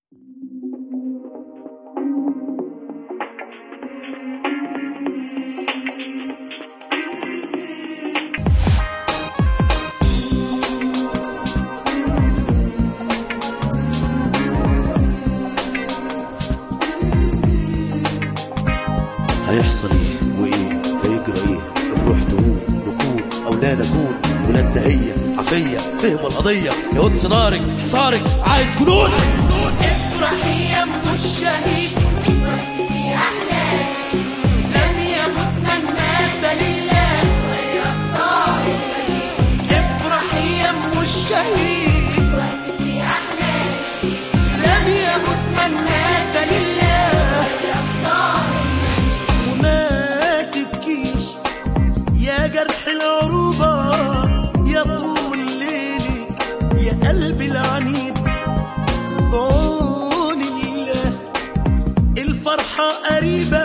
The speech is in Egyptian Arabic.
هيحصل ايه وايه هيجرى ايه الروح تهون نكون او لا نكون ولادنا هي عفية فهم القضية يا قدس نارك حصارك عايز جنون افرحي يا ام الشهيد في أحلى لم يمت من مات لله صار المجيد افرحي يا ام الشهيد وقت في أحلى لم يمت من مات لله صار وما تبكيش يا جرح العروبة يا طول ليلك يا قلبي العنيد بعون الله الفرحة قريبة